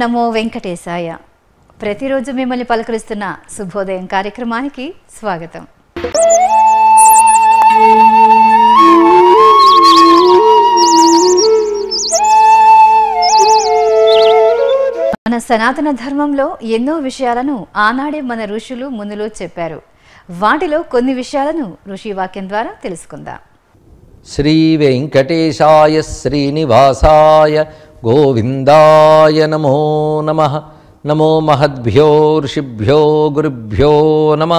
నమో వెంకటేశాయ ప్రతిరోజు మిమ్మల్ని పలకరిస్తున్న శుభోదయం కార్యక్రమానికి స్వాగతం మన సనాతన ధర్మంలో ఎన్నో విషయాలను ఆనాడే మన ఋషులు మునులు చెప్పారు వాటిలో కొన్ని విషయాలను ఋషి వాక్యం ద్వారా తెలుసుకుందాం శ్రీ వెంకటేశాయ శ్రీనివాసాయ గోవిందాయ నమో నమ నమో మహద్భ్యో ఋషిభ్యో గురుభ్యో నమ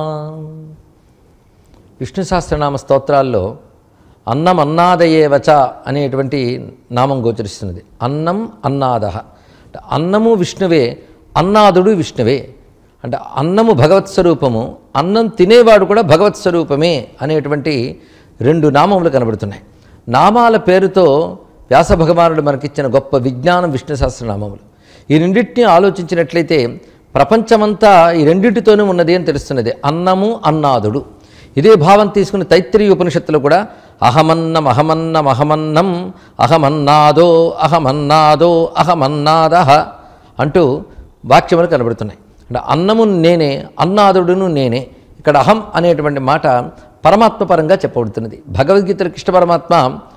విష్ణు సహస్రనామ స్తోత్రాల్లో అన్నం అన్నాదయేవచ అనేటువంటి నామం గోచరిస్తున్నది అన్నం అన్నాద అంటే అన్నము విష్ణువే అన్నాదుడు విష్ణువే అంటే అన్నము భగవత్ స్వరూపము అన్నం తినేవాడు కూడా భగవత్ స్వరూపమే అనేటువంటి రెండు నామములు కనబడుతున్నాయి నామాల పేరుతో వ్యాస భగవానుడు మనకిచ్చిన గొప్ప విజ్ఞానం విష్ణు సహస్రనామములు ఈ రెండింటిని ఆలోచించినట్లయితే ప్రపంచమంతా ఈ రెండింటితోనే ఉన్నది అని తెలుస్తున్నది అన్నము అన్నాదుడు ఇదే భావం తీసుకుని తైత్రీయ ఉపనిషత్తులు కూడా అహమన్నం అహమన్నం అహమన్నం అహమన్నాదో అహమన్నాదో అహమన్నాద అంటూ వాక్యములు కనబడుతున్నాయి అంటే అన్నము నేనే అన్నాదుడును నేనే ఇక్కడ అహం అనేటువంటి మాట పరమాత్మ పరంగా చెప్పబడుతున్నది భగవద్గీతలో కృష్ణ పరమాత్మ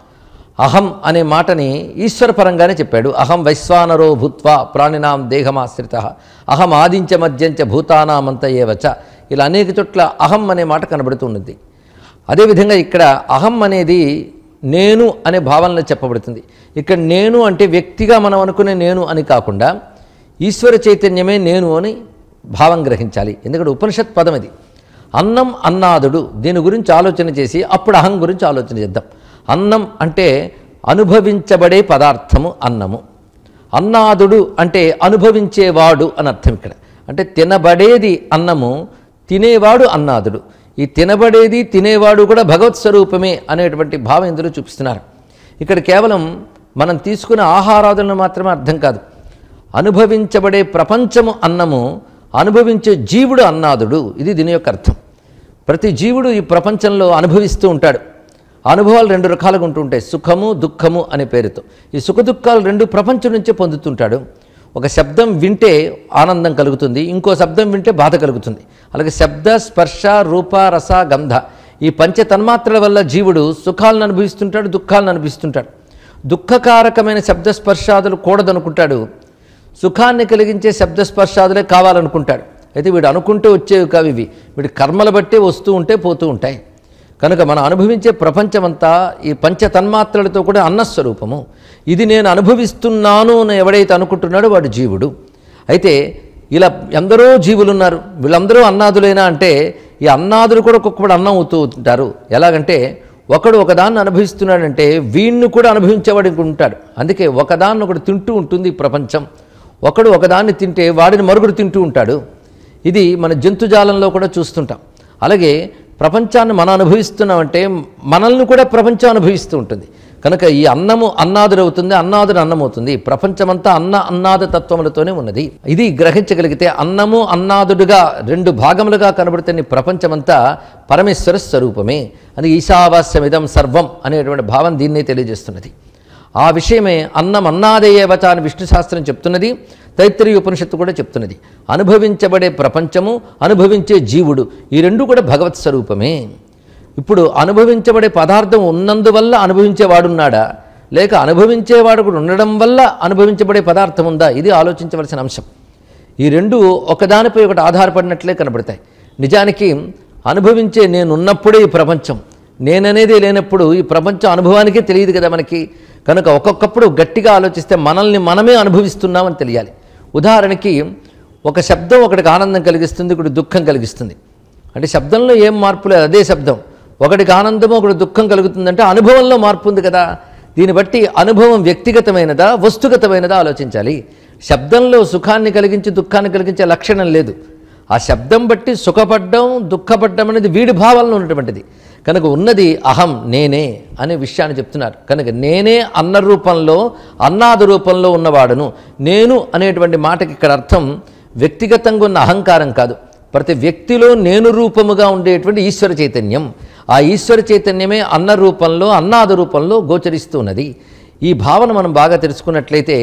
అహం అనే మాటని ఈశ్వర పరంగానే చెప్పాడు అహం వైశ్వానరో భూత్వా ప్రాణినాం దేహమాశ్రిత అహం ఆదించ మధ్యంచ భూతానామంత ఏవచ ఇలా అనేక చోట్ల అహం అనే మాట కనబడుతున్నది అదేవిధంగా ఇక్కడ అహం అనేది నేను అనే భావనలో చెప్పబడుతుంది ఇక్కడ నేను అంటే వ్యక్తిగా మనం అనుకునే నేను అని కాకుండా ఈశ్వర చైతన్యమే నేను అని భావం గ్రహించాలి ఎందుకంటే ఉపనిషత్ పదం ఇది అన్నం అన్నాదుడు దీని గురించి ఆలోచన చేసి అప్పుడు అహం గురించి ఆలోచన చేద్దాం అన్నం అంటే అనుభవించబడే పదార్థము అన్నము అన్నాదుడు అంటే అనుభవించేవాడు అని అర్థం ఇక్కడ అంటే తినబడేది అన్నము తినేవాడు అన్నాదుడు ఈ తినబడేది తినేవాడు కూడా భగవత్ స్వరూపమే అనేటువంటి భావం ఇందులో చూపిస్తున్నారు ఇక్కడ కేవలం మనం తీసుకున్న ఆహారాదులను మాత్రమే అర్థం కాదు అనుభవించబడే ప్రపంచము అన్నము అనుభవించే జీవుడు అన్నాదుడు ఇది దీని యొక్క అర్థం ప్రతి జీవుడు ఈ ప్రపంచంలో అనుభవిస్తూ ఉంటాడు ఆ అనుభవాలు రెండు రకాలుగా ఉంటూ ఉంటాయి సుఖము దుఃఖము అనే పేరుతో ఈ సుఖ దుఃఖాలు రెండు ప్రపంచం నుంచే పొందుతుంటాడు ఒక శబ్దం వింటే ఆనందం కలుగుతుంది ఇంకో శబ్దం వింటే బాధ కలుగుతుంది అలాగే శబ్ద స్పర్శ రూప రస గంధ ఈ పంచ తన్మాత్రల వల్ల జీవుడు సుఖాలను అనుభవిస్తుంటాడు దుఃఖాలను అనుభవిస్తుంటాడు దుఃఖకారకమైన శబ్ద స్పర్శాదులు కూడదనుకుంటాడు సుఖాన్ని కలిగించే శబ్దస్పర్శాదులే కావాలనుకుంటాడు అయితే వీడు అనుకుంటూ వచ్చేవి కావు ఇవి వీడి కర్మల బట్టే వస్తూ ఉంటే పోతూ ఉంటాయి కనుక మనం అనుభవించే ప్రపంచమంతా ఈ పంచ తన్మాత్రలతో కూడా అన్నస్వరూపము ఇది నేను అనుభవిస్తున్నాను అని ఎవడైతే అనుకుంటున్నాడో వాడు జీవుడు అయితే ఇలా ఎందరో జీవులు ఉన్నారు వీళ్ళందరూ అన్నాదులేనా అంటే ఈ అన్నాదులు కూడా ఒక్కొక్కడు అన్నం అవుతూ ఉంటారు ఎలాగంటే ఒకడు ఒకదాన్ని అనుభవిస్తున్నాడంటే వీణ్ణి కూడా అనుభవించేవాడు ఇంక ఉంటాడు అందుకే ఒకదాన్ని ఒకడు తింటూ ఉంటుంది ఈ ప్రపంచం ఒకడు ఒకదాన్ని తింటే వాడిని మరుగుడు తింటూ ఉంటాడు ఇది మన జంతుజాలంలో కూడా చూస్తుంటాం అలాగే ప్రపంచాన్ని మనం అనుభవిస్తున్నామంటే మనల్ని కూడా ప్రపంచం అనుభవిస్తూ ఉంటుంది కనుక ఈ అన్నము అన్నాదుడు అవుతుంది అన్నాదుడు అన్నం అవుతుంది ప్రపంచమంతా అన్న అన్నాద తత్వములతోనే ఉన్నది ఇది గ్రహించగలిగితే అన్నము అన్నాదుడుగా రెండు భాగములుగా కనబడుతున్న ఈ ప్రపంచమంతా పరమేశ్వర స్వరూపమే అని ఈశావాస్యమిదం సర్వం అనేటువంటి భావం దీన్నే తెలియజేస్తున్నది ఆ విషయమే అన్నం అన్నాదేయవచ అని విష్ణు శాస్త్రం చెప్తున్నది తైత్రీయ ఉపనిషత్తు కూడా చెప్తున్నది అనుభవించబడే ప్రపంచము అనుభవించే జీవుడు ఈ రెండు కూడా భగవత్ స్వరూపమే ఇప్పుడు అనుభవించబడే పదార్థం ఉన్నందువల్ల అనుభవించేవాడున్నాడా లేక అనుభవించేవాడు కూడా ఉండడం వల్ల అనుభవించబడే పదార్థం ఉందా ఇది ఆలోచించవలసిన అంశం ఈ రెండు ఒకదానిపై ఒకటి ఆధారపడినట్లే కనబడతాయి నిజానికి అనుభవించే నేనున్నప్పుడే ఈ ప్రపంచం నేననేది లేనప్పుడు ఈ ప్రపంచం అనుభవానికే తెలియదు కదా మనకి కనుక ఒక్కొక్కప్పుడు గట్టిగా ఆలోచిస్తే మనల్ని మనమే అనుభవిస్తున్నామని తెలియాలి ఉదాహరణకి ఒక శబ్దం ఒకటికి ఆనందం కలిగిస్తుంది ఒకటి దుఃఖం కలిగిస్తుంది అంటే శబ్దంలో ఏం మార్పు లేదు అదే శబ్దం ఒకటికి ఆనందము ఒకటి దుఃఖం కలుగుతుందంటే అనుభవంలో మార్పు ఉంది కదా దీన్ని బట్టి అనుభవం వ్యక్తిగతమైనదా వస్తుగతమైనదా ఆలోచించాలి శబ్దంలో సుఖాన్ని కలిగించి దుఃఖాన్ని కలిగించే లక్షణం లేదు ఆ శబ్దం బట్టి సుఖపడ్డం దుఃఖపడ్డం అనేది వీడి భావాల్లో ఉన్నటువంటిది కనుక ఉన్నది అహం నేనే అనే విషయాన్ని చెప్తున్నారు కనుక నేనే అన్న రూపంలో అన్నాది రూపంలో ఉన్నవాడును నేను అనేటువంటి మాటకి ఇక్కడ అర్థం వ్యక్తిగతంగా ఉన్న అహంకారం కాదు ప్రతి వ్యక్తిలో నేను రూపముగా ఉండేటువంటి ఈశ్వర చైతన్యం ఆ ఈశ్వర చైతన్యమే అన్న రూపంలో అన్నాద రూపంలో గోచరిస్తూ ఉన్నది ఈ భావన మనం బాగా తెలుసుకున్నట్లయితే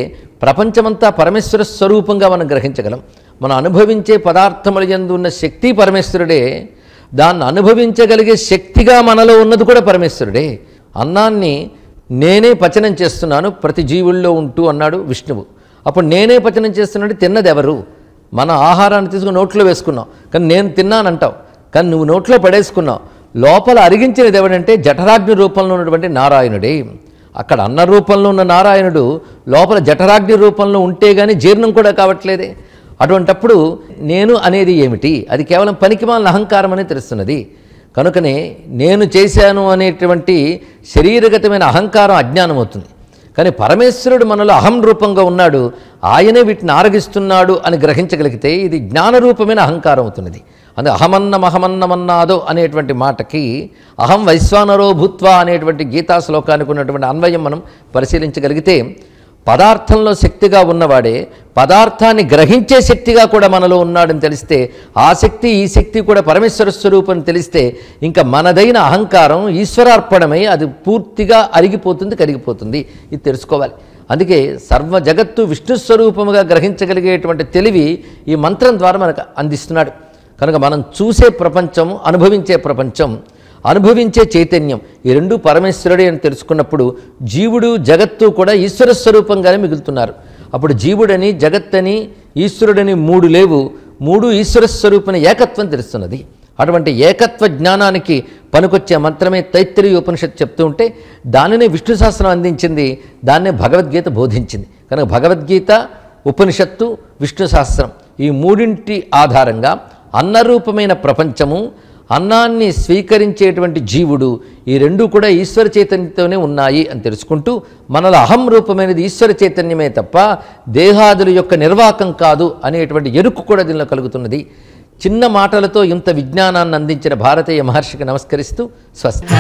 ప్రపంచమంతా పరమేశ్వర స్వరూపంగా మనం గ్రహించగలం మనం అనుభవించే పదార్థముల యందు ఉన్న శక్తి పరమేశ్వరుడే దాన్ని అనుభవించగలిగే శక్తిగా మనలో ఉన్నది కూడా పరమేశ్వరుడే అన్నాన్ని నేనే పచనం చేస్తున్నాను ప్రతి జీవుల్లో ఉంటూ అన్నాడు విష్ణువు అప్పుడు నేనే పచనం చేస్తున్నాడు తిన్నది ఎవరు మన ఆహారాన్ని తీసుకుని నోట్లో వేసుకున్నాం కానీ నేను తిన్నానంటావు కానీ నువ్వు నోట్లో పడేసుకున్నావు లోపల అరిగించినది ఎవడంటే జఠరాగ్ని రూపంలో ఉన్నటువంటి నారాయణుడే అక్కడ అన్న రూపంలో ఉన్న నారాయణుడు లోపల జఠరాగ్ని రూపంలో ఉంటే కానీ జీర్ణం కూడా కావట్లేదే అటువంటప్పుడు నేను అనేది ఏమిటి అది కేవలం పనికిమాలిన అహంకారం అని తెలుస్తున్నది కనుకనే నేను చేశాను అనేటువంటి శరీరగతమైన అహంకారం అజ్ఞానం అవుతుంది కానీ పరమేశ్వరుడు మనలో అహం రూపంగా ఉన్నాడు ఆయనే వీటిని ఆరగిస్తున్నాడు అని గ్రహించగలిగితే ఇది జ్ఞానరూపమైన అహంకారం అవుతున్నది అందుకే అహమన్నం అహమన్నమన్నాదో అనేటువంటి మాటకి అహం వైశ్వానరో భూత్వా అనేటువంటి గీతా శ్లోకానికి ఉన్నటువంటి అన్వయం మనం పరిశీలించగలిగితే పదార్థంలో శక్తిగా ఉన్నవాడే పదార్థాన్ని గ్రహించే శక్తిగా కూడా మనలో ఉన్నాడని తెలిస్తే ఆ శక్తి ఈ శక్తి కూడా పరమేశ్వర స్వరూపం తెలిస్తే ఇంకా మనదైన అహంకారం ఈశ్వరార్పణమై అది పూర్తిగా అరిగిపోతుంది కరిగిపోతుంది ఇది తెలుసుకోవాలి అందుకే సర్వ జగత్తు విష్ణు స్వరూపముగా గ్రహించగలిగేటువంటి తెలివి ఈ మంత్రం ద్వారా మనకు అందిస్తున్నాడు కనుక మనం చూసే ప్రపంచం అనుభవించే ప్రపంచం అనుభవించే చైతన్యం ఈ రెండు పరమేశ్వరుడే అని తెలుసుకున్నప్పుడు జీవుడు జగత్తు కూడా ఈశ్వర స్వరూపంగానే మిగులుతున్నారు అప్పుడు జీవుడని జగత్తని ఈశ్వరుడని మూడు లేవు మూడు ఈశ్వర స్వరూపని ఏకత్వం తెలుస్తున్నది అటువంటి ఏకత్వ జ్ఞానానికి పనికొచ్చే మంత్రమే తైత్తిరీయ ఉపనిషత్తు చెప్తూ ఉంటే దానినే విష్ణు సహస్రం అందించింది దాన్నే భగవద్గీత బోధించింది కనుక భగవద్గీత ఉపనిషత్తు విష్ణు సహస్రం ఈ మూడింటి ఆధారంగా అన్నరూపమైన ప్రపంచము అన్నాన్ని స్వీకరించేటువంటి జీవుడు ఈ రెండు కూడా ఈశ్వర చైతన్యంతోనే ఉన్నాయి అని తెలుసుకుంటూ మనలో అహం రూపమైనది ఈశ్వర చైతన్యమే తప్ప దేహాదుల యొక్క నిర్వాకం కాదు అనేటువంటి ఎరుకు కూడా దీనిలో కలుగుతున్నది చిన్న మాటలతో ఇంత విజ్ఞానాన్ని అందించిన భారతీయ మహర్షికి నమస్కరిస్తూ స్వస్తి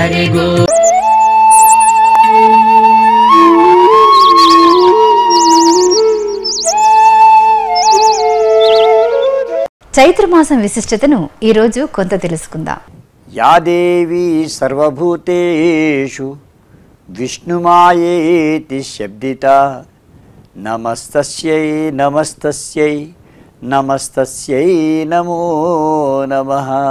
చైత్రమాసం విశిష్టతను ఈరోజు కొంత తెలుసుకుందాం యా దేవీ సర్వభూతేషు విష్ణుమాయేతి శబ్దిత నమస్తస్యై నమస్తస్యై నమస్తస్యై నమో నమ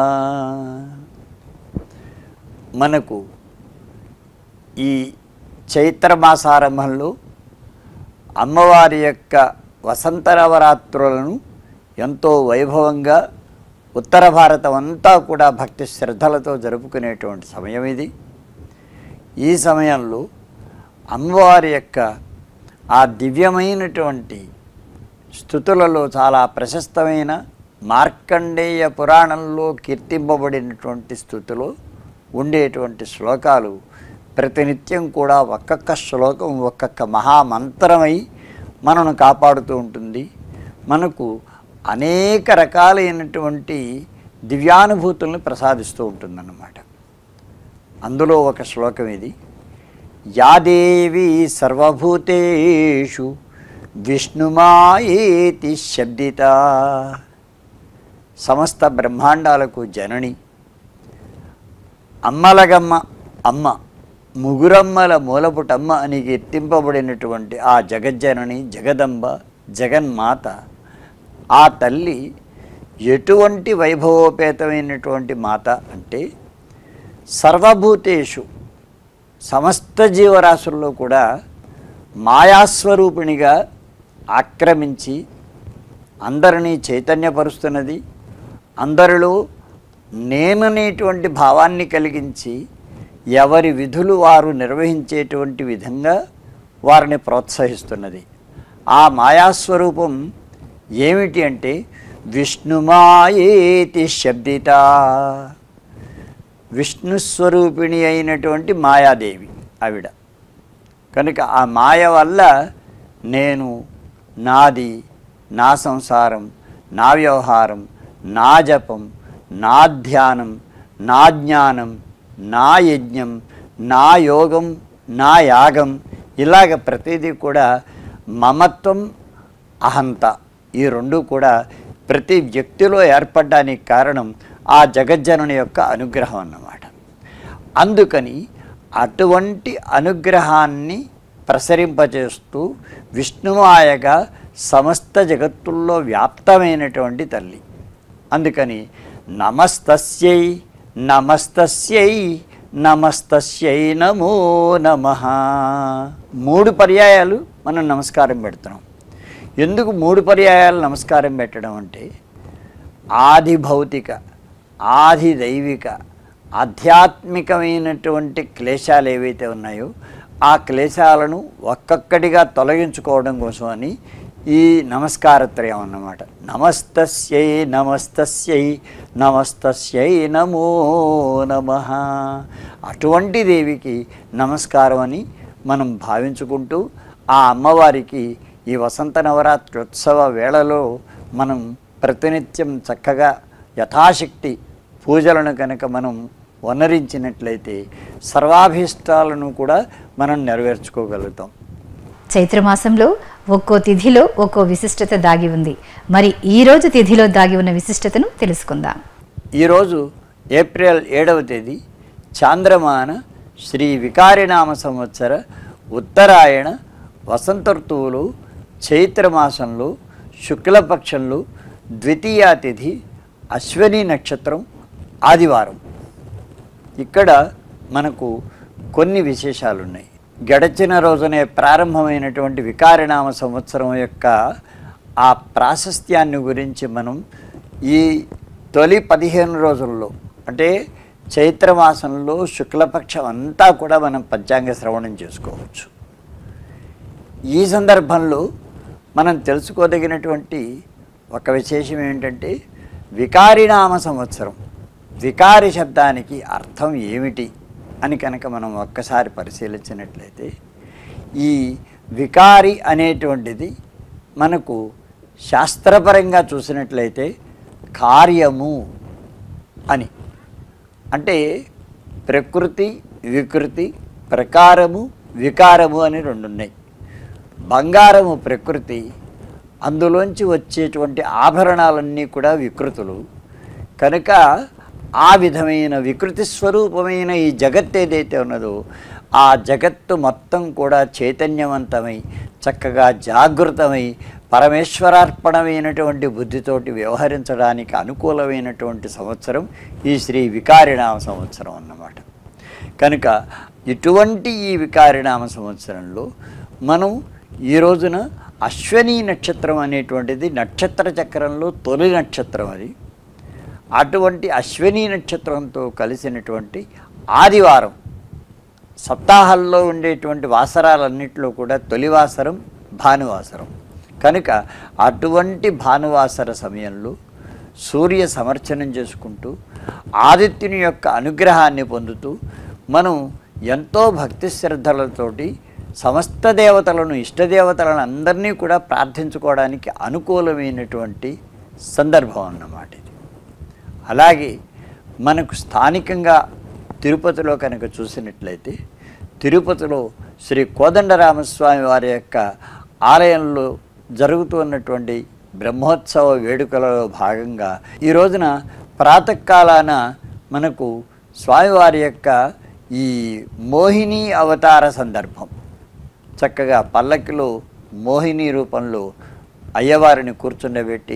మనకు ఈ చైత్రమాసారంభంలో అమ్మవారి యొక్క వసంత నవరాత్రులను ఎంతో వైభవంగా ఉత్తర భారతం అంతా కూడా భక్తి శ్రద్ధలతో జరుపుకునేటువంటి సమయం ఇది ఈ సమయంలో అమ్మవారి యొక్క ఆ దివ్యమైనటువంటి స్థుతులలో చాలా ప్రశస్తమైన మార్కండేయ పురాణంలో కీర్తింపబడినటువంటి స్థుతులు ఉండేటువంటి శ్లోకాలు ప్రతినిత్యం కూడా ఒక్కొక్క శ్లోకం ఒక్కొక్క మహామంత్రమై మనను కాపాడుతూ ఉంటుంది మనకు అనేక రకాలైనటువంటి దివ్యానుభూతులను ప్రసాదిస్తూ ఉంటుందన్నమాట అందులో ఒక శ్లోకం ఇది యాదేవి సర్వభూతేషు విష్ణుమాయేతి శబ్దిత సమస్త బ్రహ్మాండాలకు జనని అమ్మలగమ్మ అమ్మ ముగురమ్మల మూలపుటమ్మ అని కీర్తింపబడినటువంటి ఆ జగజ్జనని జగదంబ జగన్మాత ఆ తల్లి ఎటువంటి వైభవోపేతమైనటువంటి మాత అంటే సర్వభూతేషు సమస్త జీవరాశుల్లో కూడా మాయాస్వరూపిణిగా ఆక్రమించి అందరినీ చైతన్యపరుస్తున్నది అందరిలో నేననేటువంటి భావాన్ని కలిగించి ఎవరి విధులు వారు నిర్వహించేటువంటి విధంగా వారిని ప్రోత్సహిస్తున్నది ఆ మాయాస్వరూపం ఏమిటి అంటే విష్ణుమాయేతి శబ్దిత విష్ణుస్వరూపిణి అయినటువంటి మాయాదేవి ఆవిడ కనుక ఆ మాయ వల్ల నేను నాది నా సంసారం నా వ్యవహారం నా జపం నా ధ్యానం నా జ్ఞానం నా యజ్ఞం నా యోగం నా యాగం ఇలాగ ప్రతిదీ కూడా మమత్వం అహంత ఈ రెండు కూడా ప్రతి వ్యక్తిలో ఏర్పడడానికి కారణం ఆ జగజ్జనుని యొక్క అనుగ్రహం అన్నమాట అందుకని అటువంటి అనుగ్రహాన్ని ప్రసరింపచేస్తూ విష్ణుమాయగా సమస్త జగత్తుల్లో వ్యాప్తమైనటువంటి తల్లి అందుకని నమస్తస్యై నమస్తస్యై నమస్తస్యై నమో నమ మూడు పర్యాయాలు మనం నమస్కారం పెడుతున్నాం ఎందుకు మూడు పర్యాయాలు నమస్కారం పెట్టడం అంటే ఆది భౌతిక ఆది దైవిక ఆధ్యాత్మికమైనటువంటి క్లేశాలు ఏవైతే ఉన్నాయో ఆ క్లేశాలను ఒక్కొక్కటిగా తొలగించుకోవడం కోసమని ఈ నమస్కారత్రయం అన్నమాట నమస్తస్యై నమస్తస్యై నమస్తస్యై నమో నమ అటువంటి దేవికి నమస్కారం అని మనం భావించుకుంటూ ఆ అమ్మవారికి ఈ వసంత నవరాత్రి ఉత్సవ వేళలో మనం ప్రతినిత్యం చక్కగా యథాశక్తి పూజలను కనుక మనం వనరించినట్లయితే సర్వాభీష్టాలను కూడా మనం నెరవేర్చుకోగలుగుతాం చైత్రమాసంలో ఒక్కో తిథిలో ఒక్కో విశిష్టత దాగి ఉంది మరి ఈ రోజు తిథిలో దాగి ఉన్న విశిష్టతను తెలుసుకుందాం ఈరోజు ఏప్రిల్ ఏడవ తేదీ చాంద్రమాన శ్రీ వికారినామ సంవత్సర ఉత్తరాయణ వసంత ఋతువులు చైత్రమాసంలో శుక్లపక్షంలో ద్వితీయ తిథి అశ్వని నక్షత్రం ఆదివారం ఇక్కడ మనకు కొన్ని విశేషాలు ఉన్నాయి గడచిన రోజునే ప్రారంభమైనటువంటి వికారినామ సంవత్సరం యొక్క ఆ ప్రాశస్త్యాన్ని గురించి మనం ఈ తొలి పదిహేను రోజుల్లో అంటే చైత్రమాసంలో శుక్లపక్షం అంతా కూడా మనం పంచాంగ శ్రవణం చేసుకోవచ్చు ఈ సందర్భంలో మనం తెలుసుకోదగినటువంటి ఒక విశేషం ఏంటంటే వికారినామ సంవత్సరం వికారి శబ్దానికి అర్థం ఏమిటి అని కనుక మనం ఒక్కసారి పరిశీలించినట్లయితే ఈ వికారి అనేటువంటిది మనకు శాస్త్రపరంగా చూసినట్లయితే కార్యము అని అంటే ప్రకృతి వికృతి ప్రకారము వికారము అని రెండు ఉన్నాయి బంగారము ప్రకృతి అందులోంచి వచ్చేటువంటి ఆభరణాలన్నీ కూడా వికృతులు కనుక ఆ విధమైన వికృతి స్వరూపమైన ఈ జగత్ ఏదైతే ఉన్నదో ఆ జగత్తు మొత్తం కూడా చైతన్యవంతమై చక్కగా జాగృతమై పరమేశ్వరార్పణమైనటువంటి బుద్ధితోటి వ్యవహరించడానికి అనుకూలమైనటువంటి సంవత్సరం ఈ శ్రీ వికారినామ సంవత్సరం అన్నమాట కనుక ఇటువంటి ఈ వికారినామ సంవత్సరంలో మనం ఈ రోజున అశ్వని నక్షత్రం అనేటువంటిది నక్షత్ర చక్రంలో తొలి నక్షత్రం అది అటువంటి అశ్వని నక్షత్రంతో కలిసినటువంటి ఆదివారం సప్తాహాల్లో ఉండేటువంటి వాసరాలన్నింటిలో కూడా తొలి వాసరం భానువాసరం కనుక అటువంటి భానువాసర సమయంలో సూర్య సమర్చనం చేసుకుంటూ ఆదిత్యుని యొక్క అనుగ్రహాన్ని పొందుతూ మనం ఎంతో భక్తి శ్రద్ధలతోటి సమస్త దేవతలను ఇష్టదేవతలను అందరినీ కూడా ప్రార్థించుకోవడానికి అనుకూలమైనటువంటి సందర్భం అన్నమాట ఇది అలాగే మనకు స్థానికంగా తిరుపతిలో కనుక చూసినట్లయితే తిరుపతిలో శ్రీ కోదండరామస్వామి వారి యొక్క ఆలయంలో జరుగుతున్నటువంటి బ్రహ్మోత్సవ వేడుకలలో భాగంగా ఈ రోజున ప్రాతకాలాన మనకు స్వామివారి యొక్క ఈ మోహిని అవతార సందర్భం చక్కగా పల్లకిలో మోహిని రూపంలో అయ్యవారిని కూర్చుండబెట్టి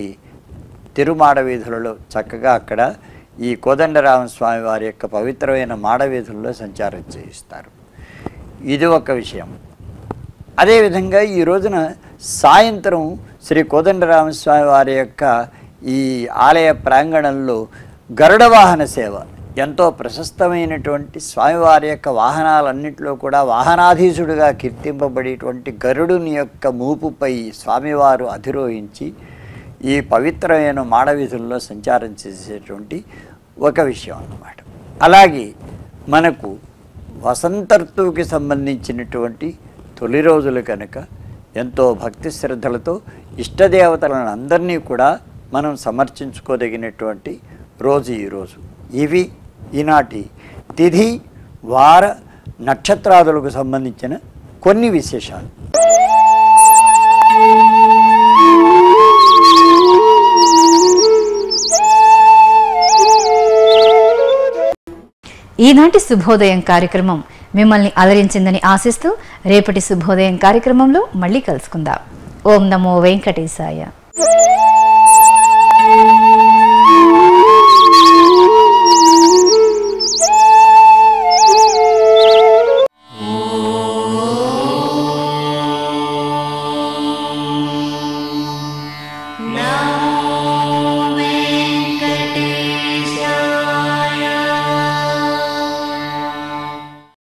తిరుమాడ వీధులలో చక్కగా అక్కడ ఈ కోదండరామస్వామి వారి యొక్క పవిత్రమైన మాడవీధుల్లో సంచారం చేయిస్తారు ఇది ఒక విషయం అదేవిధంగా ఈ రోజున సాయంత్రం శ్రీ కోదండరామస్వామి వారి యొక్క ఈ ఆలయ ప్రాంగణంలో గరుడ వాహన సేవ ఎంతో ప్రశస్తమైనటువంటి స్వామివారి యొక్క వాహనాలన్నింటిలో కూడా వాహనాధీశుడిగా కీర్తింపబడేటువంటి గరుడుని యొక్క మూపుపై స్వామివారు అధిరోహించి ఈ పవిత్రమైన మాడవీధుల్లో సంచారం చేసేటువంటి ఒక విషయం అన్నమాట అలాగే మనకు వసంత ఋతువుకి సంబంధించినటువంటి తొలి రోజులు కనుక ఎంతో భక్తి శ్రద్ధలతో ఇష్టదేవతలను అందరినీ కూడా మనం సమర్చించుకోదగినటువంటి రోజు ఈరోజు ఇవి ఈనాటి తిథి వార నక్షత్రాదులకు సంబంధించిన కొన్ని విశేషాలు ఈనాటి శుభోదయం కార్యక్రమం మిమ్మల్ని అలరించిందని ఆశిస్తూ రేపటి శుభోదయం కార్యక్రమంలో మళ్ళీ కలుసుకుందాం ఓం నమో వెంకటేశాయ